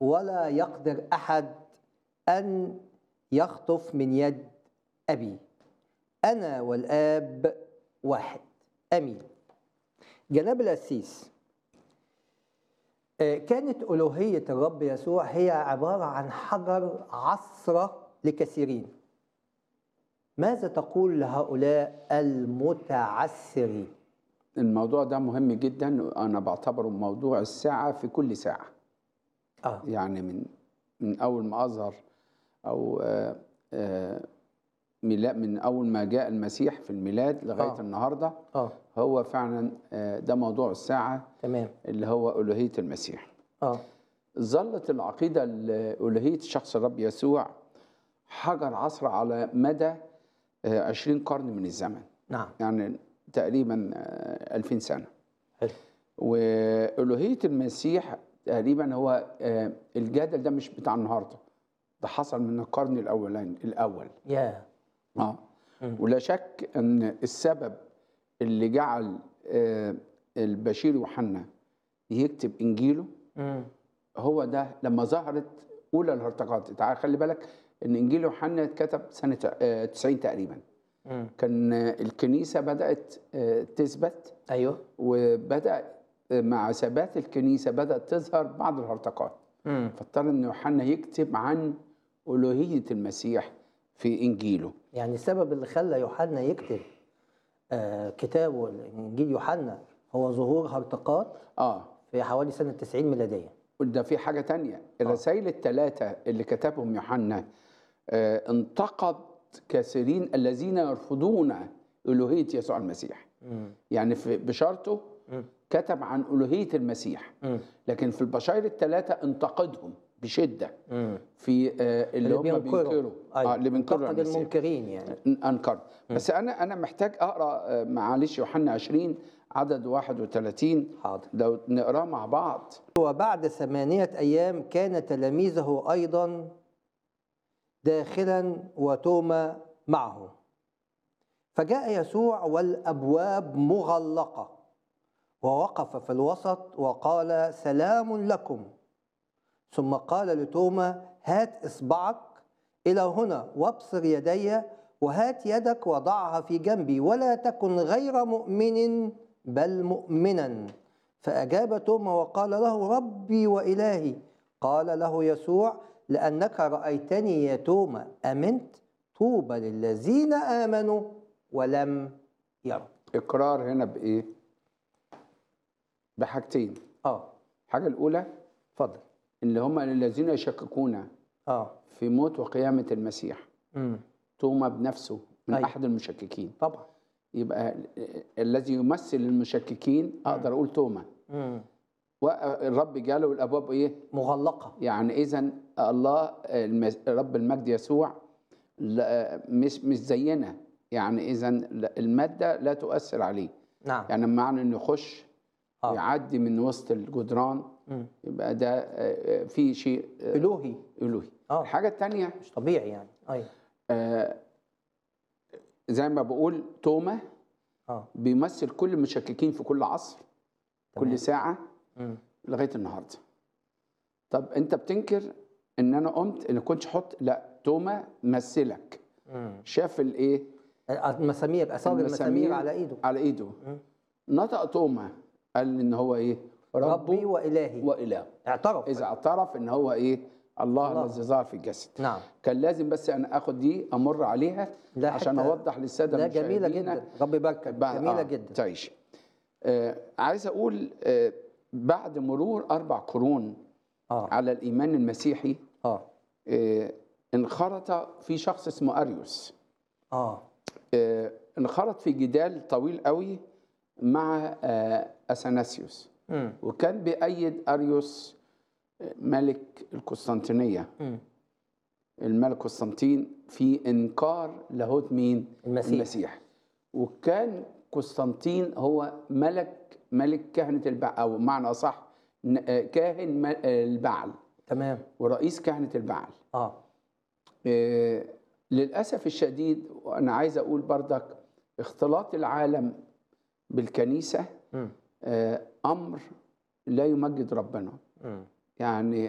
ولا يقدر احد ان يخطف من يد ابي انا والاب واحد امين جناب القسيس آه، كانت الوهيه الرب يسوع هي عباره عن حجر عصره لكثيرين ماذا تقول لهؤلاء المتعسرين الموضوع ده مهم جدا انا بعتبره موضوع الساعه في كل ساعه اه يعني من من اول ما اظهر او آه، آه، ميلا- من اول ما جاء المسيح في الميلاد لغايه آه. النهارده اه هو فعلا آه، ده موضوع الساعه تمام اللي هو الوهيه المسيح اه ظلت العقيده الالوهيه شخص الرب يسوع حجر عصر على مدى آه، 20 قرن من الزمن نعم يعني تقريبا آه، 2000 سنه حلو والوهيه المسيح تقريبا هو آه، الجدل ده مش بتاع النهارده ده حصل من القرن الاولاني الاول يا اه مم. ولا شك ان السبب اللي جعل آه، البشير يوحنا يكتب انجيله مم. هو ده لما ظهرت اولى الهرطقات تعال خلي بالك ان انجيل يوحنا اتكتب سنه آه، 90 تقريبا مم. كان آه، الكنيسه بدات آه، تثبت ايوه وبدا مع ثبات الكنيسه بدات تظهر بعض الهرطقات مم. فاضطر ان يوحنا يكتب عن الوهيه المسيح في انجيله يعني السبب اللي خلى يوحنا يكتب آه كتابه انجيل يوحنا هو ظهور هرطقات اه في حوالي سنه 90 ميلاديه ده في حاجه تانية الرسائل الثلاثه اللي كتبهم يوحنا آه انتقد كثيرين الذين يرفضون الوهيه يسوع المسيح مم. يعني في بشارته مم. كتب عن الوهيه المسيح مم. لكن في البشائر الثلاثه انتقدهم بشده مم. في آه اللي, هم بينكروا أيوة. آه اللي بينكروا انتقد المسيح المنكرين يعني انكر بس انا انا محتاج اقرا آه، معلش يوحنا 20 عدد 31 حاضر لو نقراه مع بعض وبعد ثمانية أيام كان تلاميذه أيضا داخلا وتوما معه فجاء يسوع والأبواب مغلقة ووقف في الوسط وقال سلام لكم ثم قال لتوما هات إصبعك إلى هنا وابصر يدي وهات يدك وضعها في جنبي ولا تكن غير مؤمن بل مؤمنا فأجاب توما وقال له ربي وإلهي قال له يسوع لأنك رأيتني يا توما أمنت طوبى للذين آمنوا ولم يروا اقرار هنا بايه بحاجتين اه الحاجه الاولى اتفضل اللي هم الذين يشككون اه في موت وقيامه المسيح امم توما بنفسه من أيوة. احد المشككين طبعا يبقى ال- الذي يمثل المشككين اقدر اقول توما امم والرب جاله الابواب ايه مغلقة يعني اذا الله المس- رب المجد يسوع لا- مش مش زينا يعني اذا الماده لا تؤثر عليه نعم يعني معنى انه يخش آه. يعدي من وسط الجدران مم. يبقى ده آه، آه، في شيء آه، إلهي الوهي آه. الحاجه الثانيه مش طبيعي يعني أيوه زي ما بقول توما اه بيمثل كل المشككين في كل عصر تمام. كل ساعه مم. لغايه النهارده طب انت بتنكر ان انا قمت ان كنتش حط لا توما مثلك مم. شاف الايه المسامير اثار المسامير على ايده على ايده نطق توما قال ان هو ايه ربي والهي واله اعترف اذا اعترف ان هو ايه الله, الله. الذي ظهر في الجسد نعم كان لازم بس انا اخد دي امر عليها لا عشان حتى- اوضح للساده لا جميله المشاهدين جدا ربي يباركك بعد- جميله آه، جدا تعيش آه عايز اقول آه بعد مرور اربع قرون اه على الايمان المسيحي اه آه انخرط في شخص اسمه اريوس اه آه انخرط في جدال طويل قوي مع آه اثناسيوس مم. وكان بيأيد اريوس آه، ملك القسطنطينيه مم. الملك قسطنطين في انكار لاهوت مين؟ المسيح. المسيح وكان قسطنطين هو ملك ملك كهنه البعل او معنى اصح ن- آه، كاهن م- آه، البعل تمام ورئيس كهنه البعل اه آه، للاسف الشديد وانا عايز اقول بردك اختلاط العالم بالكنيسه مم. آه، امر لا يمجد ربنا مم. يعني